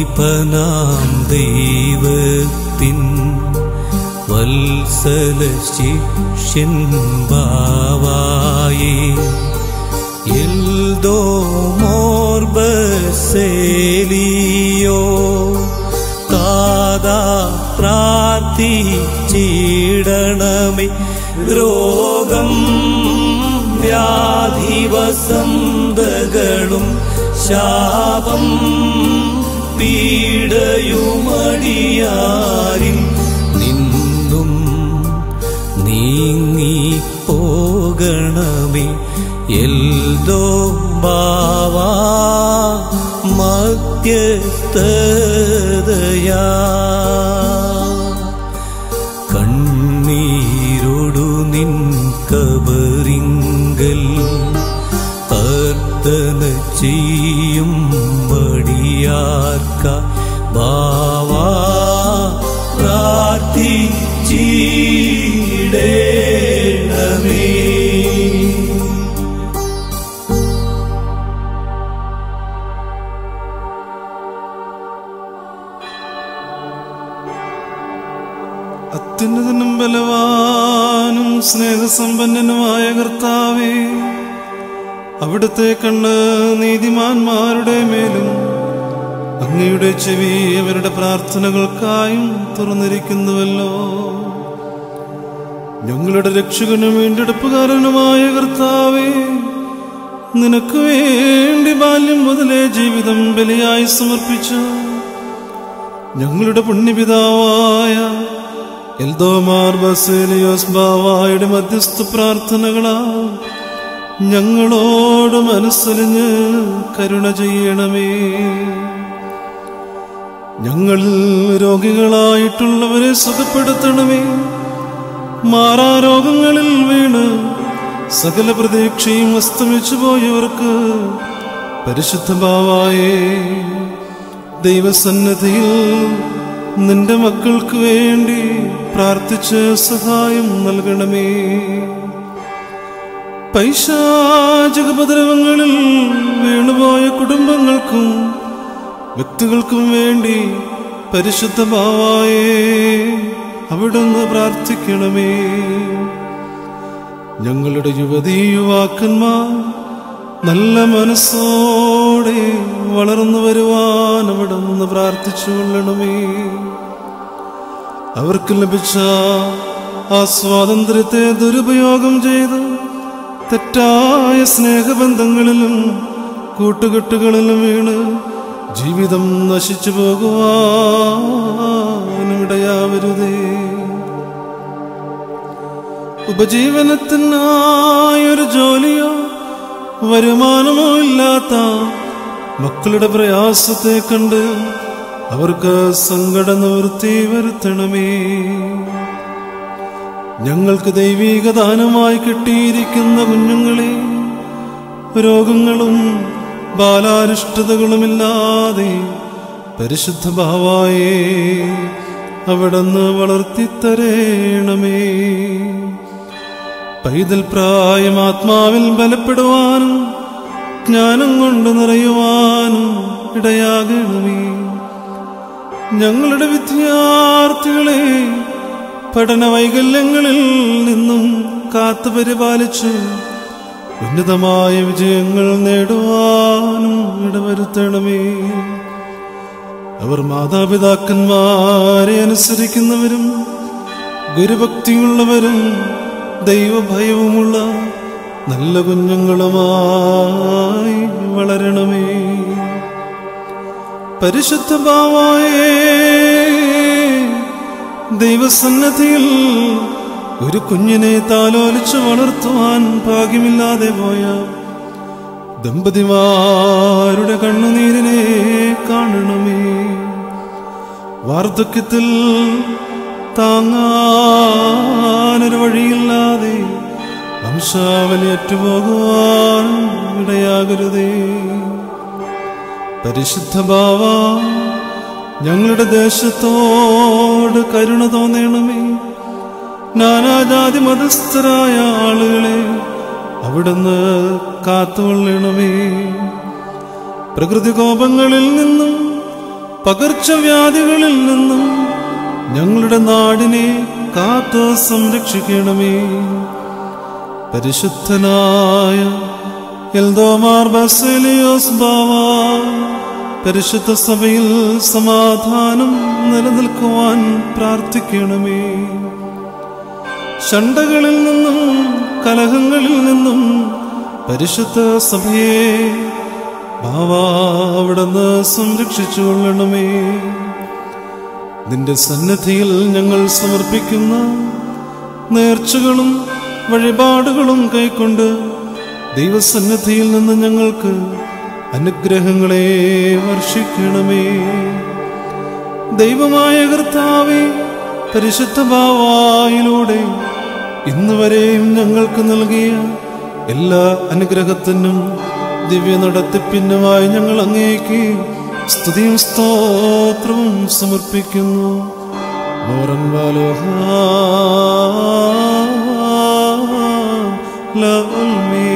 സമീപനാം ദൈവത്തിൻ വത്സല ശിഷ്യൻ ബാവായേ എൽദോ മോർബസേലിയോ താതാ പ്രാർത്ഥിച്ചിടണമേ രോഗം വ്യാധിവസന്തകളും ശാപം പീഡയുമടിയാരിൽ നിന്നും നീങ്ങി പോകണമേ എൽദോ ബാവാ മധ്യസ്ഥതയാ കണ്ണീരോടു നിൻ കബറിങ്കൽ അർദ്ധന ചെയ്യും ബടിയാർക്ക ബാവാ പ്രാർത്ഥിച്ചിടേണമേ അത്യുന്നതനും ബലവാനും സ്നേഹസമ്പന്നനുമായ കർത്താവേ അവിടുത്തെ കണ്ണ് നീതിമാന്മാരുടെ മേലും അങ്ങയുടെ ചെവി അവരുടെ പ്രാർത്ഥനകൾക്കായും തുറന്നിരിക്കുന്നുവല്ലോ ഞങ്ങളുടെ രക്ഷകനും വീണ്ടെടുപ്പുകാരനുമായ കർത്താവേ നിനക്ക് വേണ്ടി ബാല്യം മുതലേ ജീവിതം ബലിയായി സമർപ്പിച്ചു ഞങ്ങളുടെ പുണ്യപിതാവായ എൽദോമാർ ബസേലിയോസ് ബാവായുടെ മധ്യസ്ഥ പ്രാർത്ഥനകളാ ഞങ്ങളോട് മനസ്സലിഞ്ഞ് കരുണ ചെയ്യണമേ ഞങ്ങൾ രോഗികളായിട്ടുള്ളവരെ സുഖപ്പെടുത്തണമേ മാറാ രോഗങ്ങളിൽ വീണ് സകല പ്രതീക്ഷയും അസ്തമിച്ചു പോയവർക്ക് പരിശുദ്ധ ബാവായേ ദൈവസന്നദ്ധിയിൽ നിന്റെ മക്കൾക്ക് വേണ്ടി പ്രാർത്ഥിച്ച് സഹായം നൽകണമേ പൈശാചകപദ്രവങ്ങളിൽ വീണുപോയ കുടുംബങ്ങൾക്കും വ്യക്തികൾക്കും വേണ്ടി പരിശുദ്ധ ഭാവായേ അവിടുന്ന് പ്രാർത്ഥിക്കണമേ ഞങ്ങളുടെ യുവതീ യുവാക്കന്മാർ നല്ല മനസ്സോടെ വളർന്നു വരുവാൻ അവിടെ നിന്ന് പ്രാർത്ഥിച്ചു കൊള്ളണമേ അവർക്ക് ലഭിച്ച ആ സ്വാതന്ത്ര്യത്തെ ദുരുപയോഗം ചെയ്ത് തെറ്റായ സ്നേഹബന്ധങ്ങളിലും കൂട്ടുകെട്ടുകളിലും വീണ് ജീവിതം നശിച്ചു പോകുവാനിടയാവരുതേ ഉപജീവനത്തിനായൊരു ജോലിയോ വരുമാനമോ ഇല്ലാത്ത മക്കളുടെ പ്രയാസത്തെ കണ്ട് അവർക്ക് സങ്കട നിവൃത്തി വരുത്തണമേ ഞങ്ങൾക്ക് ദൈവീക ദാനമായി കിട്ടിയിരിക്കുന്ന കുഞ്ഞുങ്ങളെ രോഗങ്ങളും ബാലാരിഷ്ടതകളുമില്ലാതെ പരിശുദ്ധ ഭാവായേ അവിടുന്ന് വളർത്തിത്തരേണമേ പൈതൽ പ്രായം ആത്മാവിൽ ബലപ്പെടുവാനും ജ്ഞാനം കൊണ്ട് നിറയുവാനും ഇടയാകണമേ ഞങ്ങളുടെ വിദ്യാർത്ഥികളെ പഠന വൈകല്യങ്ങളിൽ നിന്നും കാത്തു പരിപാലിച്ച് ഉന്നതമായ വിജയങ്ങൾ നേടുവാനും ഇടവരുത്തണമേ അവർ മാതാപിതാക്കന്മാരെ അനുസരിക്കുന്നവരും ഗുരുഭക്തിയുള്ളവരും ദൈവഭയവുമുള്ള നല്ല കുഞ്ഞുങ്ങളുമായി വളരണമേ പരിശുദ്ധ ഭാവായേ ദൈവസന്നദ്ധിയിൽ ഒരു കുഞ്ഞിനെ താലോലിച്ച് വളർത്തുവാൻ ഭാഗ്യമില്ലാതെ പോയ ദമ്പതിമാരുടെ കണ്ണുനീരിനെ കാണണമേ വാർദ്ധക്യത്തിൽ താങ്ങാനൊരു വഴിയില്ലാതെ വംശാവലി അറ്റുപോകുവാൻ ഇടയാകരുതേ പരിശുദ്ധ ഭാവ ഞങ്ങളുടെ ദേശത്തോട് കരുണ തോന്നണമേ നാനാജാതി മതസ്ഥരായ ആളുകളെ അവിടുന്ന് കാത്തുകൊള്ളണമേ പ്രകൃതി കോപങ്ങളിൽ നിന്നും പകർച്ചവ്യാധികളിൽ നിന്നും ഞങ്ങളുടെ നാടിനെ കാത്തു സംരക്ഷിക്കണമേ പരിശുദ്ധനായ എൽദോമാർ ബസലിയോസ് ബാവ പരിശുദ്ധ സഭയിൽ സമാധാനം നിലനിൽക്കുവാൻ പ്രാർത്ഥിക്കണമേ ഷണ്ടകളിൽ നിന്നും കലഹങ്ങളിൽ നിന്നും പരിശുദ്ധ സഭയെ ബാവ അവിടുന്ന് സംരക്ഷിച്ചു കൊള്ളണമേ നിന്റെ സന്നദ്ധിയിൽ ഞങ്ങൾ സമർപ്പിക്കുന്ന നേർച്ചകളും വഴിപാടുകളും കൈക്കൊണ്ട് ദൈവസന്നിധിയിൽ നിന്ന് ഞങ്ങൾക്ക് അനുഗ്രഹങ്ങളെ വർഷിക്കണമേ ദൈവമായ കർത്താവെ പരിശുദ്ധ ഭാവായിലൂടെ ഇന്ന് വരെയും ഞങ്ങൾക്ക് നൽകിയ എല്ലാ അനുഗ്രഹത്തിനും ദിവ്യ നടത്തിപ്പിനുമായി ഞങ്ങൾ അങ്ങേക്ക് സ്തുതിയും സ്തോത്രവും സമർപ്പിക്കുന്നു ഓറൻ വാലോഹാ لا ألمي